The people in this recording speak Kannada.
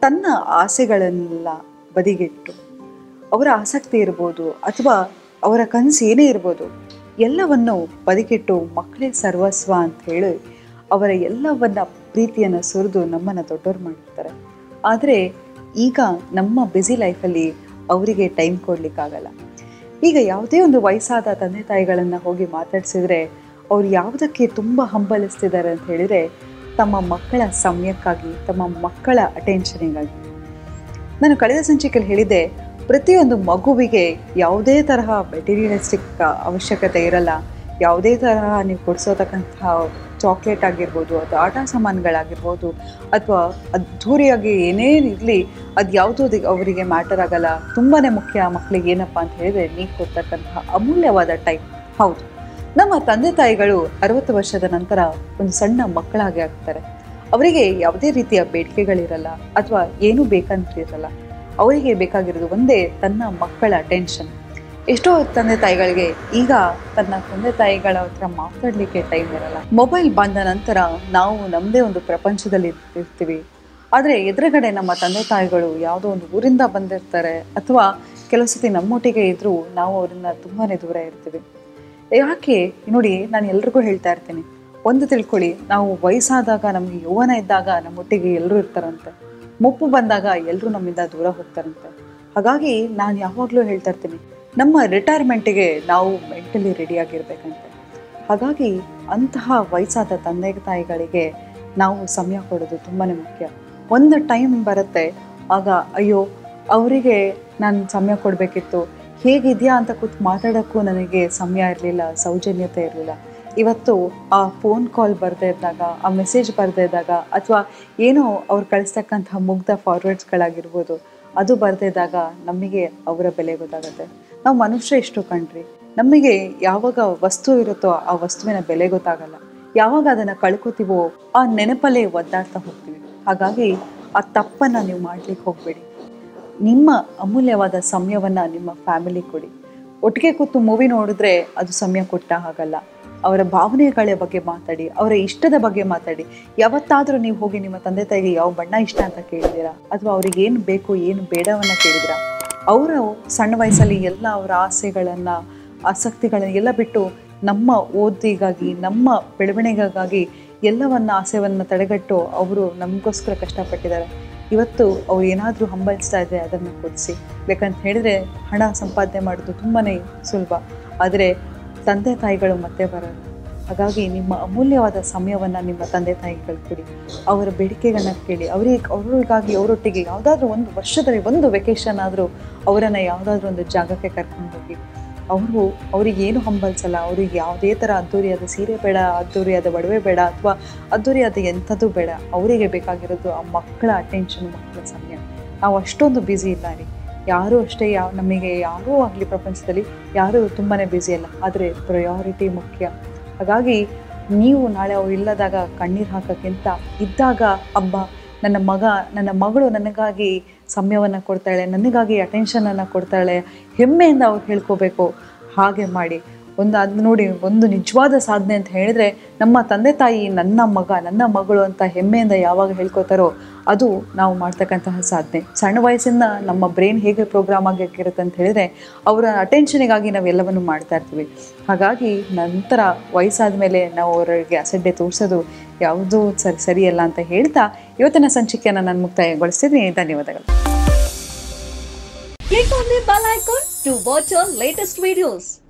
ತನ್ನ ಆಸೆಗಳನ್ನೆಲ್ಲ ಬದಿಗಿಟ್ಟು ಅವರ ಆಸಕ್ತಿ ಇರ್ಬೋದು ಅಥವಾ ಅವರ ಕನಸು ಏನೇ ಇರ್ಬೋದು ಎಲ್ಲವನ್ನು ಬದಿಗಿಟ್ಟು ಮಕ್ಕಳೇ ಸರ್ವಸ್ವ ಅಂತ ಹೇಳಿ ಅವರ ಎಲ್ಲವನ್ನ ಪ್ರೀತಿಯನ್ನು ಸುರಿದು ನಮ್ಮನ್ನು ದೊಡ್ಡವ್ರು ಮಾಡಿರ್ತಾರೆ ಆದರೆ ಈಗ ನಮ್ಮ ಬ್ಯುಸಿ ಲೈಫಲ್ಲಿ ಅವರಿಗೆ ಟೈಮ್ ಕೊಡಲಿಕ್ಕಾಗಲ್ಲ ಈಗ ಯಾವುದೇ ಒಂದು ವಯಸ್ಸಾದ ತಂದೆ ತಾಯಿಗಳನ್ನು ಹೋಗಿ ಮಾತಾಡಿಸಿದ್ರೆ ಅವ್ರು ಯಾವುದಕ್ಕೆ ತುಂಬ ಹಂಬಲಿಸ್ತಿದ್ದಾರೆ ಅಂತ ಹೇಳಿದರೆ ತಮ್ಮ ಮಕ್ಕಳ ಸಮಯಕ್ಕಾಗಿ ತಮ್ಮ ಮಕ್ಕಳ ಅಟೆನ್ಷನಿಗಾಗಿ ನಾನು ಕಳೆದ ಸಂಚಿಕೆಯಲ್ಲಿ ಹೇಳಿದ್ದೆ ಪ್ರತಿಯೊಂದು ಮಗುವಿಗೆ ಯಾವುದೇ ತರಹ ಮೆಟೀರಿಯಲಿಸ್ಟಿಕ್ ಅವಶ್ಯಕತೆ ಇರಲ್ಲ ಯಾವುದೇ ತರಹ ನೀವು ಕೊಡಿಸೋತಕ್ಕಂತಹ ಚಾಕ್ಲೇಟ್ ಆಗಿರ್ಬೋದು ಅಥವಾ ಆಟ ಸಾಮಾನುಗಳಾಗಿರ್ಬೋದು ಅಥವಾ ಅದ್ಧೂರಿಯಾಗಿ ಏನೇನು ಇರಲಿ ಅದು ಯಾವುದೂ ಅದು ಅವರಿಗೆ ಮ್ಯಾಟರ್ ಆಗಲ್ಲ ತುಂಬಾ ಮುಖ್ಯ ಮಕ್ಕಳಿಗೆ ಏನಪ್ಪ ಅಂತ ಹೇಳಿದ್ರೆ ನೀವು ಕೊಡ್ತಕ್ಕಂತಹ ಅಮೂಲ್ಯವಾದ ಟೈಮ್ ಹೌದು ನಮ್ಮ ತಂದೆ ತಾಯಿಗಳು ಅರವತ್ತು ವರ್ಷದ ನಂತರ ಒಂದು ಸಣ್ಣ ಮಕ್ಕಳಾಗಿ ಆಗ್ತಾರೆ ಅವರಿಗೆ ಯಾವುದೇ ರೀತಿಯ ಬೇಡಿಕೆಗಳಿರಲ್ಲ ಅಥವಾ ಏನೂ ಬೇಕಂತಿರಲ್ಲ ಅವರಿಗೆ ಬೇಕಾಗಿರೋದು ಒಂದೇ ತನ್ನ ಮಕ್ಕಳ ಅಟೆನ್ಷನ್ ಎಷ್ಟೋ ತಂದೆ ತಾಯಿಗಳಿಗೆ ಈಗ ತನ್ನ ತಂದೆ ತಾಯಿಗಳ ಹತ್ರ ಮಾತಾಡಲಿಕ್ಕೆ ಟೈಮ್ ಇರಲ್ಲ ಮೊಬೈಲ್ ಬಂದ ನಂತರ ನಾವು ನಮ್ಮದೇ ಒಂದು ಪ್ರಪಂಚದಲ್ಲಿ ಇರ್ತೀವಿ ಆದರೆ ಎದುರುಗಡೆ ನಮ್ಮ ತಂದೆ ತಾಯಿಗಳು ಯಾವುದೋ ಒಂದು ಊರಿಂದ ಬಂದಿರ್ತಾರೆ ಅಥವಾ ಕೆಲವು ಸತಿ ನಮ್ಮೊಟ್ಟಿಗೆ ಇದ್ದರೂ ನಾವು ಅವರಿಂದ ತುಂಬಾ ದೂರ ಇರ್ತೀವಿ ಯಾಕೆ ನೋಡಿ ನಾನು ಎಲ್ರಿಗೂ ಹೇಳ್ತಾ ಇರ್ತೀನಿ ಒಂದು ತಿಳ್ಕೊಳ್ಳಿ ನಾವು ವಯಸ್ಸಾದಾಗ ನಮಗೆ ಯೌವನ ಇದ್ದಾಗ ನಮ್ಮೊಟ್ಟಿಗೆ ಎಲ್ಲರೂ ಇರ್ತಾರಂತೆ ಮುಪ್ಪು ಬಂದಾಗ ಎಲ್ಲರೂ ನಮ್ಮಿಂದ ದೂರ ಹೋಗ್ತಾರಂತೆ ಹಾಗಾಗಿ ನಾನು ಯಾವಾಗಲೂ ಹೇಳ್ತಾ ಇರ್ತೀನಿ ನಮ್ಮ ರಿಟೈರ್ಮೆಂಟಿಗೆ ನಾವು ಮೆಂಟಲಿ ರೆಡಿಯಾಗಿರ್ಬೇಕಂತೆ ಹಾಗಾಗಿ ಅಂತಹ ವಯಸ್ಸಾದ ತಂದೆ ತಾಯಿಗಳಿಗೆ ನಾವು ಸಮಯ ಕೊಡೋದು ತುಂಬಾ ಮುಖ್ಯ ಒಂದು ಟೈಮ್ ಬರುತ್ತೆ ಆಗ ಅಯ್ಯೋ ಅವರಿಗೆ ನಾನು ಸಮಯ ಕೊಡಬೇಕಿತ್ತು ಹೇಗಿದೆಯಾ ಅಂತ ಕೂತು ಮಾತಾಡೋಕ್ಕೂ ನನಗೆ ಸಮಯ ಇರಲಿಲ್ಲ ಸೌಜನ್ಯತೆ ಇರಲಿಲ್ಲ ಇವತ್ತು ಆ ಫೋನ್ ಕಾಲ್ ಬರದೇ ಇದ್ದಾಗ ಆ ಮೆಸೇಜ್ ಬರದೇ ಇದ್ದಾಗ ಅಥವಾ ಏನೋ ಅವ್ರು ಕಳಿಸ್ತಕ್ಕಂತಹ ಮುಗ್ಧ ಫಾರ್ವರ್ಡ್ಸ್ಗಳಾಗಿರ್ಬೋದು ಅದು ಬರದೇ ಇದ್ದಾಗ ನಮಗೆ ಅವರ ಬೆಲೆ ಗೊತ್ತಾಗುತ್ತೆ ನಾವು ಮನುಷ್ಯ ಎಷ್ಟು ಕಣ್ರಿ ನಮಗೆ ಯಾವಾಗ ವಸ್ತು ಇರುತ್ತೋ ಆ ವಸ್ತುವಿನ ಬೆಲೆ ಗೊತ್ತಾಗಲ್ಲ ಯಾವಾಗ ಅದನ್ನು ಕಳ್ಕೊತೀವೋ ಆ ನೆನಪಲ್ಲೇ ಒದ್ದಾಡ್ತಾ ಹೋಗ್ತೀವಿ ಹಾಗಾಗಿ ಆ ತಪ್ಪನ್ನು ನೀವು ಮಾಡ್ಲಿಕ್ಕೆ ಹೋಗಬೇಡಿ ನಿಮ್ಮ ಅಮೂಲ್ಯವಾದ ಸಮಯವನ್ನು ನಿಮ್ಮ ಫ್ಯಾಮಿಲಿ ಕೊಡಿ ಒಟ್ಟಿಗೆ ಕೂತು ಮೂವಿ ನೋಡಿದ್ರೆ ಅದು ಸಮಯ ಕೊಟ್ಟ ಹಾಗಲ್ಲ ಅವರ ಭಾವನೆಗಳ ಬಗ್ಗೆ ಮಾತಾಡಿ ಅವರ ಇಷ್ಟದ ಬಗ್ಗೆ ಮಾತಾಡಿ ಯಾವತ್ತಾದರೂ ನೀವು ಹೋಗಿ ನಿಮ್ಮ ತಂದೆ ತಾಯಿಗೆ ಯಾವ ಬಣ್ಣ ಇಷ್ಟ ಅಂತ ಕೇಳಿದ್ದೀರಾ ಅಥವಾ ಅವ್ರಿಗೆ ಏನು ಬೇಕು ಏನು ಬೇಡವನ್ನ ಕೇಳಿದಿರಾ ಅವರು ಸಣ್ಣ ವಯಸ್ಸಲ್ಲಿ ಎಲ್ಲ ಅವರ ಆಸೆಗಳನ್ನು ಆಸಕ್ತಿಗಳನ್ನ ಎಲ್ಲ ಬಿಟ್ಟು ನಮ್ಮ ಓದಿಗಾಗಿ ನಮ್ಮ ಬೆಳವಣಿಗೆಗಾಗಿ ಎಲ್ಲವನ್ನ ಆಸೆವನ್ನು ತಡೆಗಟ್ಟು ಅವರು ನಮಗೋಸ್ಕರ ಕಷ್ಟಪಟ್ಟಿದ್ದಾರೆ ಇವತ್ತು ಅವ್ರು ಏನಾದರೂ ಹಂಬಲಿಸ್ತಾ ಇದ್ದರೆ ಅದನ್ನು ಕೊಡಿಸಿ ಬೇಕಂತ ಹೇಳಿದ್ರೆ ಹಣ ಸಂಪಾದನೆ ಮಾಡೋದು ತುಂಬಾ ಸುಲಭ ಆದರೆ ತಂದೆ ತಾಯಿಗಳು ಮತ್ತೆ ಬರೋದು ಹಾಗಾಗಿ ನಿಮ್ಮ ಅಮೂಲ್ಯವಾದ ಸಮಯವನ್ನು ನಿಮ್ಮ ತಂದೆ ತಾಯಿಗಳು ಕೊಡಿ ಅವರ ಬೇಡಿಕೆಗಳನ್ನ ಕೇಳಿ ಅವರಿಗೆ ಅವರಿಗಾಗಿ ಅವರೊಟ್ಟಿಗೆ ಯಾವುದಾದ್ರೂ ಒಂದು ವರ್ಷದಲ್ಲಿ ಒಂದು ವೆಕೇಷನ್ ಆದರೂ ಅವರನ್ನು ಯಾವುದಾದ್ರೂ ಒಂದು ಜಾಗಕ್ಕೆ ಕರ್ಕೊಂಡು ಹೋಗಿ ಅವರು ಅವ್ರಿಗೆ ಏನು ಹಂಬಲಿಸಲ್ಲ ಅವ್ರಿಗೆ ಯಾವುದೇ ಥರ ಅದ್ದೂರಿಯಾದ ಸೀರೆ ಬೇಡ ಅದ್ದೂರಿಯಾದ ಒಡವೆ ಬೇಡ ಅಥವಾ ಅದ್ದೂರಿಯಾದ ಎಂಥದ್ದು ಬೇಡ ಅವರಿಗೆ ಬೇಕಾಗಿರೋದು ಆ ಮಕ್ಕಳ ಅಟೆನ್ಷನ್ ಮಕ್ಕಳ ಸಮಯ ನಾವು ಅಷ್ಟೊಂದು ಬ್ಯುಸಿ ಇಲ್ಲ ರೀ ಯಾರೂ ಅಷ್ಟೇ ಯಾವ ನಮಗೆ ಯಾರೂ ಆಗಲಿ ಪ್ರಪಂಚದಲ್ಲಿ ಯಾರೂ ತುಂಬಾ ಬ್ಯುಸಿ ಅಲ್ಲ ಆದರೆ ಪ್ರಯಾರಿಟಿ ಮುಖ್ಯ ಹಾಗಾಗಿ ನೀವು ನಾಳೆ ಅವ್ರು ಇಲ್ಲದಾಗ ಕಣ್ಣೀರು ಹಾಕೋಕ್ಕಿಂತ ಇದ್ದಾಗ ಹಬ್ಬ ನನ್ನ ಮಗ ನನ್ನ ಮಗಳು ನನಗಾಗಿ ಸಮಯವನ್ನು ಕೊಡ್ತಾಳೆ ನನಗಾಗಿ ಅಟೆನ್ಷನನ್ನು ಕೊಡ್ತಾಳೆ ಹೆಮ್ಮೆಯಿಂದ ಅವ್ರು ಹೇಳ್ಕೋಬೇಕು ಹಾಗೆ ಮಾಡಿ ಒಂದು ಅದು ನೋಡಿ ಒಂದು ನಿಜವಾದ ಸಾಧನೆ ಅಂತ ಹೇಳಿದ್ರೆ ನಮ್ಮ ತಂದೆ ತಾಯಿ ನನ್ನ ಮಗ ನನ್ನ ಮಗಳು ಅಂತ ಹೆಮ್ಮೆಯಿಂದ ಯಾವಾಗ ಹೇಳ್ಕೊತಾರೋ ಅದು ನಾವು ಮಾಡ್ತಕ್ಕಂತಹ ಸಾಧನೆ ಸಣ್ಣ ವಯಸ್ಸಿಂದ ನಮ್ಮ ಬ್ರೈನ್ ಹೇಗೆ ಪ್ರೋಗ್ರಾಮ್ ಆಗಿರುತ್ತೆ ಅಂತ ಹೇಳಿದ್ರೆ ಅವರ ಅಟೆನ್ಷನಿಗಾಗಿ ನಾವು ಎಲ್ಲವನ್ನು ಮಾಡ್ತಾ ಇರ್ತೀವಿ ಹಾಗಾಗಿ ನಂತರ ವಯಸ್ಸಾದ ಮೇಲೆ ನಾವು ಅವರಿಗೆ ಅಸಡ್ಡೆ ತೋರಿಸೋದು ಯಾವುದೂ ಸರಿ ಸರಿಯಲ್ಲ ಅಂತ ಹೇಳ್ತಾ ಇವತ್ತಿನ ಸಂಚಿಕೆಯನ್ನು ನಾನು ಮುಕ್ತಾಯಗೊಳಿಸ್ತಿದ್ದೀನಿ ಧನ್ಯವಾದಗಳು Click on the bell icon to watch our latest videos.